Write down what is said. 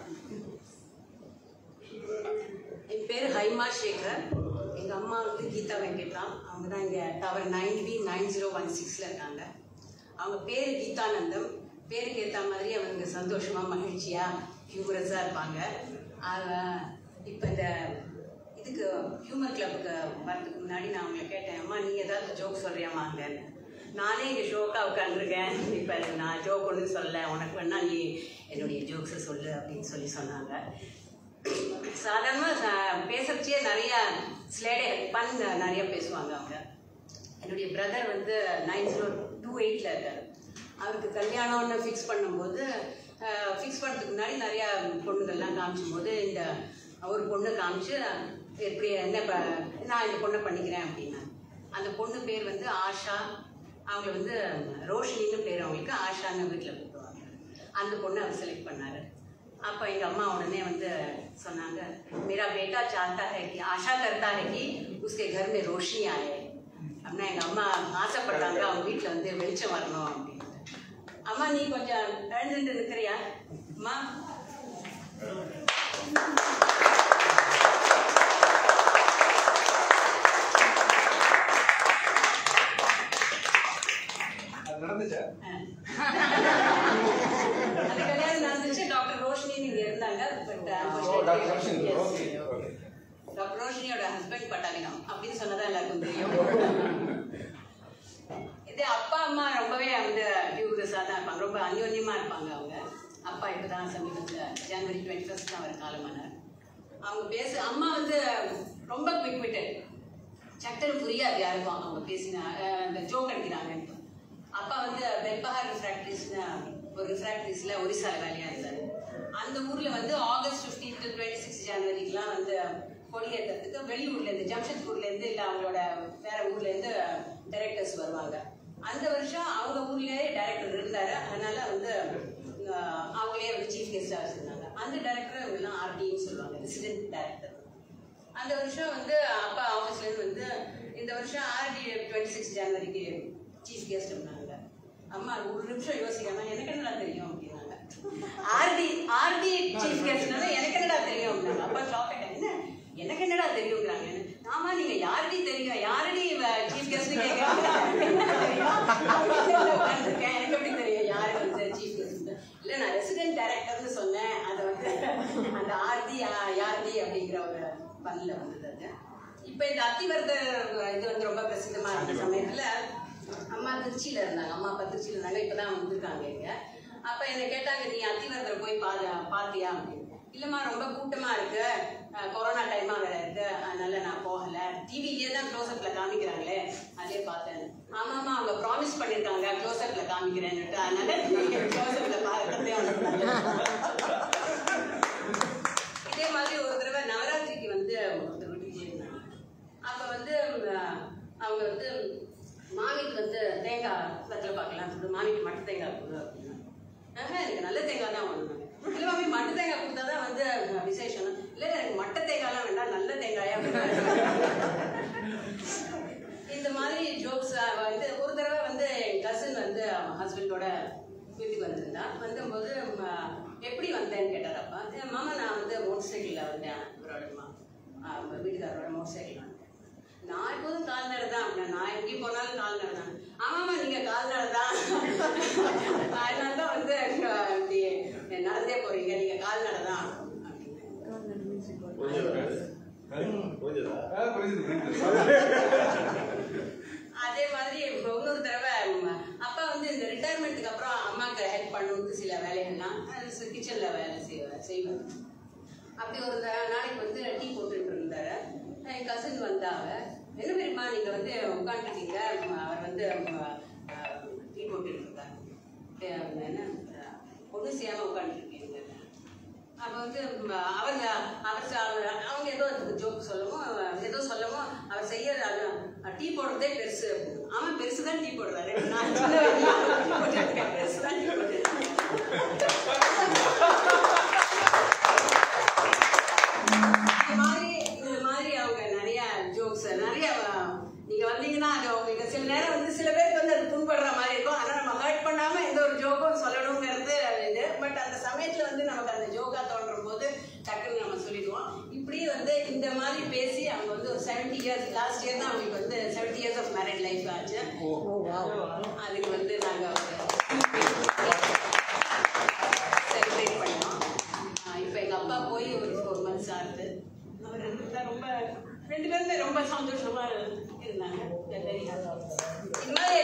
என் பேர் ஹைமா சேகர் எங்கள் அம்மா வந்து கீதா வெங்கட்ராம் அவங்க தான் இங்கே tower nine B nine zero one சிக்ஸில் இருக்காங்க அவங்க பேர் கீதானந்தம் பேருக்கு ஏற்ற மாதிரி அவங்க சந்தோஷமாக மகிழ்ச்சியாக ஹியூமரஸாக இருப்பாங்க இப்போ இந்த இதுக்கு ஹியூமர் கிளப்புக்கு வரதுக்கு முன்னாடி நான் அவங்களை கேட்டேன் அம்மா நீ ஏதாவது ஜோக் சொல்கிறியாமாங்கன்னு நானே இங்கே ஷோக்காக உட்காந்துருக்கேன் இப்போ நான் ஜோக் ஒன்றும் சொல்லலை உனக்கு வேணா நீ என்னுடைய ஜோக்ஸை சொல்லு அப்படின்னு சொல்லி சொன்னாங்க சாதாரணமாக பேசுறச்சே நிறைய ஸ்லேடே பன் நிறைய பேசுவாங்க அவங்க என்னுடைய பிரதர் வந்து நைன் ஜீரோ டூ எயிட்டில் இருக்கார் அவருக்கு கல்யாணம்னு ஃபிக்ஸ் பண்ணும்போது ஃபிக்ஸ் பண்ணுறதுக்கு முன்னாடி நிறையா பொண்ணுங்கள்லாம் காமிச்சும்போது இந்த ஒரு பொண்ணு காமிச்சு எப்படி என்ன ப நான் இந்த பொண்ணை பண்ணிக்கிறேன் அப்படின்னா அந்த பொண்ணு பேர் வந்து ஆஷா அவங்க வந்து ரோஷினின்னு பேர் அவங்களுக்கு ஆஷான்னு வீட்டில் கூப்பிடுவாங்க அந்த பொண்ணை அவர் செலக்ட் பண்ணார் அப்போ எங்கள் அம்மா உடனே வந்து சொன்னாங்க मेरा बेटा चाहता है कि आशा करता है कि उसके घर में रोशनी आए அப்படின்னா எங்கள் அம்மா ஆசைப்பட்டாங்க அவங்க வீட்டில் வந்து வெளிச்சம் வரணும் அப்படின்ட்டு அம்மா நீ கொஞ்சம் எழுந்துட்டு நிற்கிறியா அம்மா அது நடந்துச்சா அந்த கல்யாணம் நடந்துச்சு டாக்டர் ரோஷினி இங்கே இருந்தாங்க but oh, doctor Roshini. Okay, okay. Doctor ரோஷினியோட ஹஸ்பண்ட் பட்டாலினம் அப்படின்னு சொன்னதான் எல்லாருக்கும் தெரியும் இது அப்பா அம்மா ரொம்பவே வந்து டியூரஸாக தான் இருப்பாங்க ரொம்ப அந்யோன்யமாக இருப்பாங்க அவங்க அப்பா இப்போ தான் சமீபத்தில் ஜனவரி டுவெண்ட்டி ஃபஸ்ட் அவர் காலமானார் அவங்க பேச அம்மா வந்து ரொம்ப குவிக் விட்டட் சட்டன்னு புரியாது யாருக்கும் அவங்க பேசினா அஹ், இந்த ஜோக் அடிக்கிறாங்கன்னு அப்பா வந்து பெல்பஹார் ரிஃப்ராக்ட்ரிஸ்னு ஒரு ரிஃப்ராக்ட்ரிஸில் ஒரிசால வேலையாக இருந்தார் அந்த ஊரில் வந்து August fifteen to twenty six ஜனவரிக்கெலாம் வந்து கொடியேற்றத்துக்கு வெளியூர்லேருந்து ஜம்ஷெட்பூர்லேருந்து இல்லை அவங்களோட வேற ஊர்லேருந்து டைரக்டர்ஸ் வருவாங்க அந்த வருஷம் அவங்க ஊர்லேயே டைரக்டர் இருந்தார் அதனால வந்து அஹ், அவங்களே வந்து சீஃப் கெஸ்டாக வச்சுருந்தாங்க அந்த டைரக்டர் இவங்கெல்லாம் ஆர்டின்னு சொல்லுவாங்க ரெசிடென்ட் டைரக்டர் அந்த வருஷம் வந்து அப்பா ஆஃபீஸ்லேருந்து வந்து இந்த வருஷம் ஆர்டி டுவெண்ட்டி சிக்ஸ் ஜனவரிக்கு சீஃப் கெஸ்ட் இருந்தாங்க அம்மா ஒரு நிமிஷம் யோசிக்காம எனக்கு என்னடா தெரியும் அப்படின்னாங்க ஆர்டி ஆர்டி சீஃப் கெஸ்ட்னால எனக்கு என்னடா தெரியும் அப்படின்னாங்க அப்பா ஷாக் ஆகிட்டேன் என்ன எனக்கு என்னடா தெரியுங்கிறாங்க ஆமா நீங்க யாரடி தெரியும் யாரடி சீஃப் கெஸ்ட் கேட்கறேன் எனக்கு எப்படி தெரியும் யாரு வந்து சீஃப் கெஸ்ட் இல்ல நான் ரெசிடென்ட் டைரக்டர்னு சொன்னேன் அதை வந்து அந்த ஆர்டி யார்டி அப்படிங்கிற ஒரு பல்ல வந்தது அது இப்போ இந்த அத்திவரதர் இது வந்து ரொம்ப பிரசித்தமா இருந்த சமயத்துல அம்மா திருச்சியில இருந்தாங்க அம்மா அப்பா திருச்சியில இருந்தாங்க இப்பதான் வந்திருக்காங்க இங்க அப்ப என்ன கேட்டாங்க நீ அத்திவரதரை போய் பா பாத்தியா அப்படின்னு இல்லம்மா ரொம்ப கூட்டமா இருக்கு அஹ் கொரோனா டைமா வேற இருக்கு அதனால நான் போகல டிவிலேயே தான் க்ளோஸ்அப்ல காமிக்கிறாங்களே அதே பார்த்தேன் ஆமாமா அவங்க ப்ராமிஸ் பண்ணிருக்காங்க க்ளோஸ்அப்ல காமிக்கிறேன்னுட்டு அதனால க்ளோஸ்அப்ல பார்க்கறதே இதே மாதிரி ஒரு தடவை நவராத்திரிக்கு வந்து ஒருத்தர் வீட்டுக்கு இருந்தாங்க அப்ப வந்து அஹ், அவங்க வந்து மாமிக்கு வந்து தேங்காய் வெத்தலை பார்க்கலாம் சொல்லி மாமிக்கு மட்டை தேங்காய் கொடு அப்படின்னா ஆஹா, எனக்கு நல்ல தேங்காய் தான் வேணும் இல்லை மாமி மட்டை தேங்காய் கொடுத்தா தான் வந்து அஹ், விசேஷம் இல்லை எனக்கு மட்டை தேங்காய்லாம் வேண்டாம் நல்ல தேங்காயா இந்த மாதிரி ஜோக்ஸ் வந்து ஒரு தடவை வந்து என் கசின் வந்து ஹஸ்பண்டோட வீட்டுக்கு வந்திருந்தா வந்தபோது ம, எப்படி வந்தேன்னு கேட்டார் அப்பா "ஏ, மாமா நான் வந்து மோட்டர் சைக்கிளில் வந்தேன் இவரோட மா- ஆ, வீட்டுக்காரரோட மோட்டர் சைக்கிள் வந்தேன் நான் எப்போதும் கால்நடை தான் அப்படின்னா நான் எங்கேயும் போனாலும் கால்நடை தான் ஆமாம்மா நீங்கள் கால்நடை தான் அதனால தான் வந்து அஹ், இப்படி நடந்தே போறீங்க நீங்கள் கால்நடை தான் அப்படின்னு ஆ, புரியுது புரியுது அதே மாதிரி இப்போ இன்னொரு தடவை ம், அப்பா வந்து இந்த ரிட்டையர்மெண்ட்டுக்கு அப்புறம் அம்மாவுக்கு ஹெல்ப் பண்ணணும்னு சில வேலைகள்லாம் கிச்சனில் வேலை செய்வ செய்வார் அப்படி ஒரு த- நாளைக்கு வந்து டீ போட்டுட்டு இருந்தாரு என் கசின் வந்தாங்க என்ன பெரியம்மா நீங்கள் வந்து உட்காந்துருக்கீங்க அவர் வந்து டீ போட்டுட்டு இருக்காரு அஹ் என்ன அஹ், ஒண்ணும் செய்யாமல் உட்காந்துருக்கீங்க அப்போ வந்து ம், அவங்க அவர் ச- அவர் அவங்க ஏதோ ஜோக் சொல்லவும் ஏதோ சொல்லவும் அவர் செய்ய டீ போடுறதே பெருசு அப்படின்னு. ஆமா பெருசு தான் டீ போடுறாரு நான் சின்ன வயசுல டீ போட்டுருக்கேன் பெருசு தான் டீ போட்டுருக்கேன் இந்த மாதிரி இந்த மாதிரி அவங்க நிறைய ஜோக்ஸ் நிறைய அஹ், நீங்க வந்தீங்கன்னா அது உங்களுக்கு சில நேரம் வந்து சில பேருக்கு வந்து அது புண்படுற மாதிரி இருக்கும் ஆனா நம்ம ஹர்ட் பண்ணாம எந்த ஒரு ஜோக்கும் சொல்லணுங்கிறது இது பட் அந்த சமயத்துல வந்து நமக்கு அந்த ஜோக்கா தோன்றும் டக்குன்னு நம்ம சொல்லிடுவோம் இப்படி வந்து இந்த மாதிரி பேசி அவங்க வந்து ஒரு செவன்டி இயர்ஸ் லாஸ்ட் இயர் தான் அவங்களுக்கு வந்து seventy years of marriage life ஆச்சு அதுக்கு வந்து நாங்கள் செலிப்ரேட் பண்ணோம் இப்போ எங்கள் அப்பா போய் ஒரு ஃபோர் மந்த்ஸ் ஆகுது அவர் ரெண்டு பேரும் ரொம்ப ரெண்டு பேருமே ரொம்ப சந்தோஷமா இருந்தாங்க Very happy. இது மாதிரி